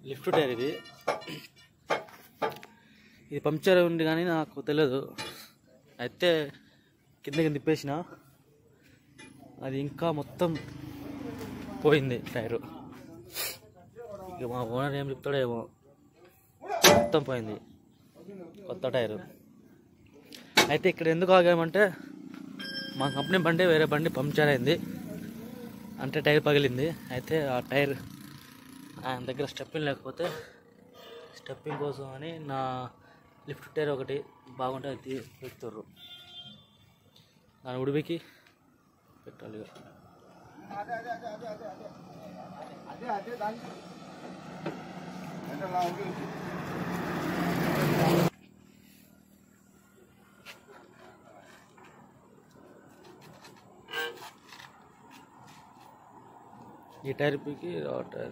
Lift tyre ఇది ఇది puncture ఉంది కానీ నాకు తెలియదు అయితే కిందకి తిప్పేసిన అది ఇంకా మొత్తం పోయింది టైరు ఇక మా ఓనర్ ఏం చెప్తాడో ఏమో మొత్తం పోయింది కొత్త టైరు అయితే ఇక్కడ ఎందుకు ఆగామంటే మా కంపెనీ బండి వేరే బండి పంక్చర్ అయింది అంటే టైర్ పగిలింది అయితే ఆ టైర్ ఆయన దగ్గర స్టెప్పింగ్ లేకపోతే స్టెప్పింగ్ కోసం అని నా లిఫ్ట్ టైర్ ఒకటి బాగుంటే అది పెడుతుర్రు దాని ఉడిపికి పెట్టాలి ఇక. ఈ టైర్ పీకి ఆ టైర్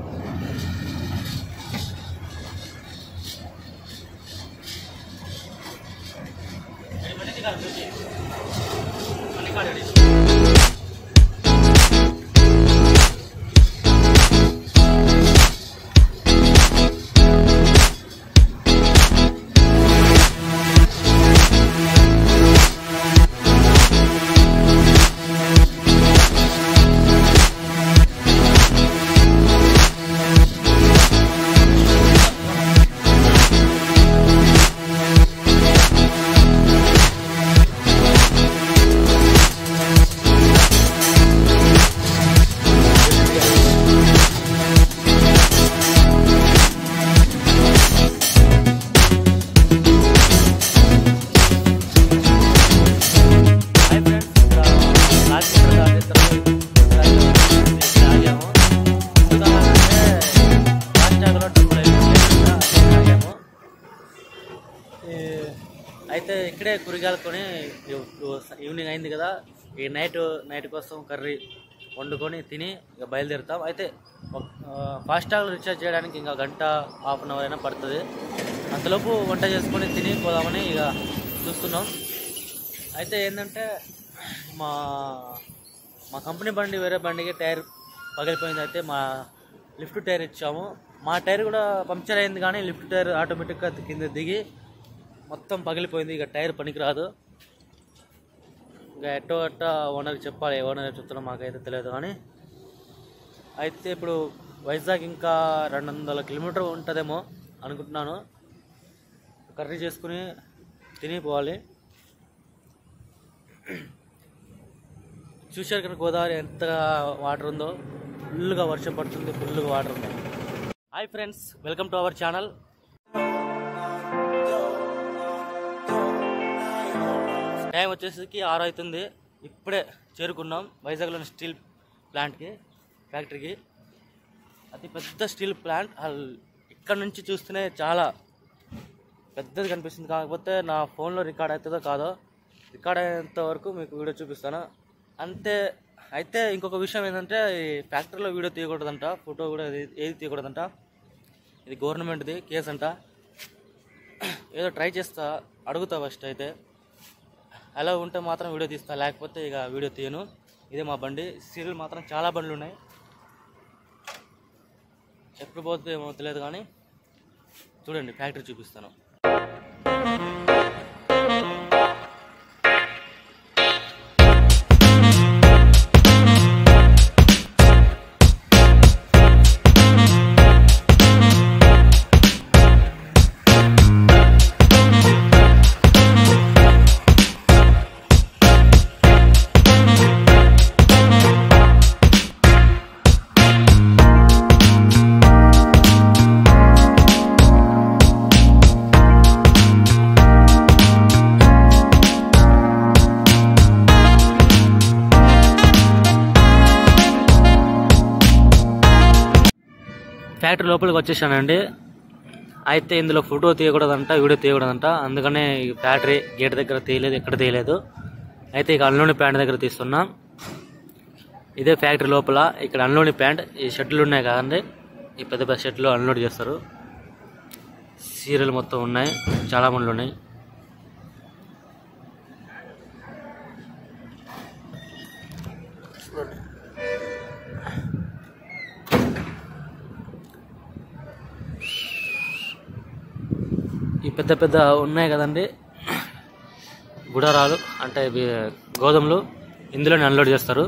హాయ్ ఫ్రెండ్స్ ఇక్కడ రాజమండ్రి దాటి తర్వాత ఆగాము ఎందుకంటే ఫాస్టాగ్లో డబ్బులు అయిపోయింది ఆగాము ఈ- అయితే ఇక్కడే కూరగాయలు కొని ఈవినింగ్ అయింది కదా ఈ నైట్ నైట్ కోసం కర్రీ వండుకొని తిని ఇక బయలుదేరుతాం అయితే ఫాస్టాగ్ రీఛార్జ్ చేయడానికి ఇంకా గంట హాఫ్ అన్ అవర్ అయినా పడుతుంది అంతలోపు వంట చేసుకొని తిని పోదామని ఇక చూస్తున్నాం అయితే ఏంటంటే మా మా కంపెనీ బండి వేరే బండికి టైర్ పగిలిపోయింది అయితే మా లిఫ్ట్ టైర్ ఇచ్చాము మా టైర్ కూడా పంక్చర్ అయింది కానీ లిఫ్ట్ టైర్ ఆటోమేటిక్గా కింద దిగి మొత్తం పగిలిపోయింది ఇక టైర్ పనికిరాదు ఇంకా ఎట్టో అట్ట ఓనర్కి చెప్పాలి ఏ ఓనర్ చెప్తున్నా మాకైతే తెలియదు కానీ అయితే ఇప్పుడు వైజాగ్ ఇంకా రెండు వందల కిలోమీటర్ ఉంటుందేమో అనుకుంటున్నాను కర్రీ చేసుకుని తిని పోవాలి చూశారు కనుక గోదావరి ఎంత వాటర్ ఉందో ఫుల్గా వర్షం పడుతుంది ఫుల్గా వాటర్ ఉంది hi friends welcome to our channel time వచ్చేసరికి ఆరు అవుతుంది ఇప్పుడే చేరుకున్నాం వైజాగ్లోని స్టీల్ ప్లాంట్కి ఫ్యాక్టరీకి అతి పెద్ద స్టీల్ ప్లాంట్ అల్- ఇక్కడ నుంచి చూస్తేనే చాలా పెద్దది కనిపిస్తుంది కాకపోతే నా ఫోన్లో రికార్డ్ అవుతుందో కాదో రికార్డ్ అయ్యేంత వరకు మీకు వీడియో చూపిస్తాను అంతే అయితే ఇంకొక విషయం ఏంటంటే ఈ ఫ్యాక్టరీలో వీడియో తీయకూడదంట ఫోటో కూడా ఏది- ఏది తీయకూడదంట ఇది గవర్నమెంట్ది కేసు అంట ఏదో ట్రై చేస్తా అడుగుతా ఫస్ట్ అయితే అలా ఉంటే మాత్రం వీడియో తీస్తా లేకపోతే ఇక వీడియో తీయను ఇదే మా బండి సీరియల్ మాత్రం చాలా బండ్లు ఉన్నాయి ఎప్పుడు పోతే ఏమో తెలియదు కానీ చూడండి ఫ్యాక్టరీ చూపిస్తాను ఫ్యాక్టరీ లోపలికి వచ్చేసానండి అయితే ఇందులో ఫోటో తీయకూడదంట వీడియో తీయకూడదంట అందుకనే ఈ ఫ్యాక్టరీ గేట్ దగ్గర తీయలేదు ఎక్కడ తీయలేదు అయితే ఇక అన్లోని ప్యాంట్ దగ్గర తీస్తున్నాం ఇదే ఫ్యాక్టరీ లోపల ఇక్కడ అన్లోని ప్యాంట్ ఈ షెడ్లు ఉన్నాయి కదండి ఈ పెద్ద పెద్ద షెడ్లు అన్లోడ్ చేస్తారు సీరియల్ మొత్తం ఉన్నాయి చాలా మంది ఉన్నాయి పెద్ద పెద్ద ఉన్నాయి కదండి గుడారాలు అంటే ఇవి గోధుమలు ఇందులోనే అన్లోడ్ చేస్తారు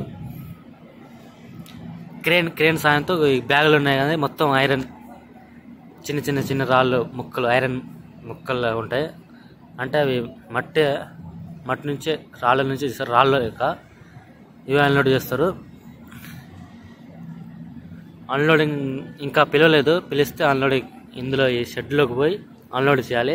క్రేన్ క్రేన్ సాయంతో ఈ బ్యాగులు ఉన్నాయి కదా మొత్తం ఐరన్ చిన్న చిన్న చిన్న రాళ్ళు ముక్కలు ఐరన్ ముక్కలు ఉంటాయి అంటే అవి మట్టి మట్టి నుంచే రాళ్ళ నుంచి తీస్తారు రాళ్ళు యొక్క ఇవి అన్లోడ్ చేస్తారు అన్లోడింగ్ ఇంకా పిలవలేదు పిలిస్తే అన్లోడింగ్ ఇందులో ఈ షెడ్లోకి పోయి అన్లోడ్ చేయాలి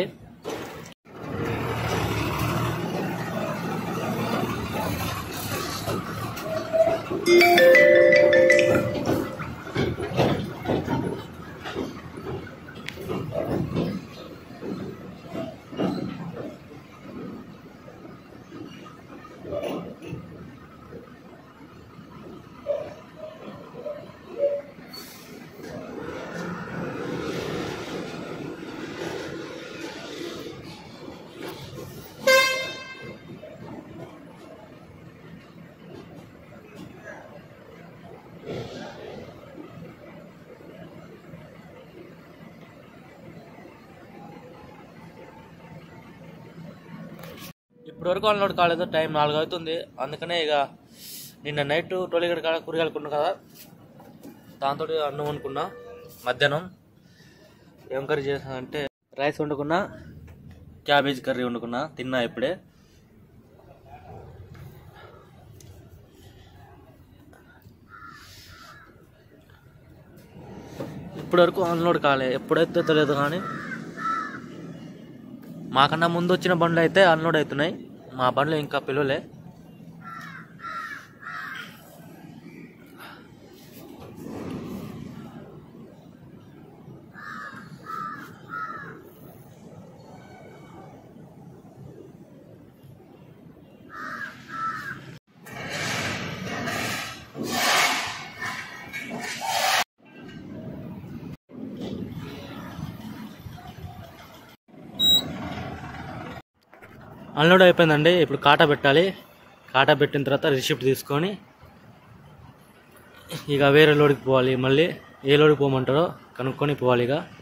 ఇప్పటి వరకు అన్లోడ్ కాలేదు టైం నాలుగు అవుతుంది అందుకనే ఇక నిన్న నైట్ టోలీగడ్ కాడ కూరగాయలు కొన్నా కదా దాంతో అన్నం వండుకున్నా మధ్యాహ్నం ఏం కర్రీ చేసా అంటే రైస్ వండుకున్నా క్యాబేజ్ కర్రీ వండుకున్నా తిన్నా ఇప్పుడే ఇప్పటి వరకు అన్లోడ్ కాలే ఎప్పుడైతే తెలియదు కానీ మాకన్నా ముందు వచ్చిన బండ్లు అయితే అన్లోడ్ అవుతున్నాయి మా బండ్లు ఇంకా పిలువలే అన్లోడ్ అయిపోయిందండి ఇప్పుడు కాటా పెట్టాలి కాటా పెట్టిన తర్వాత రిసిప్ట్ తీసుకొని ఇక వేరే లోడ్కి పోవాలి మళ్ళీ ఏ లోడ్కి పోమంటారో కనుక్కొని పోవాలి ఇక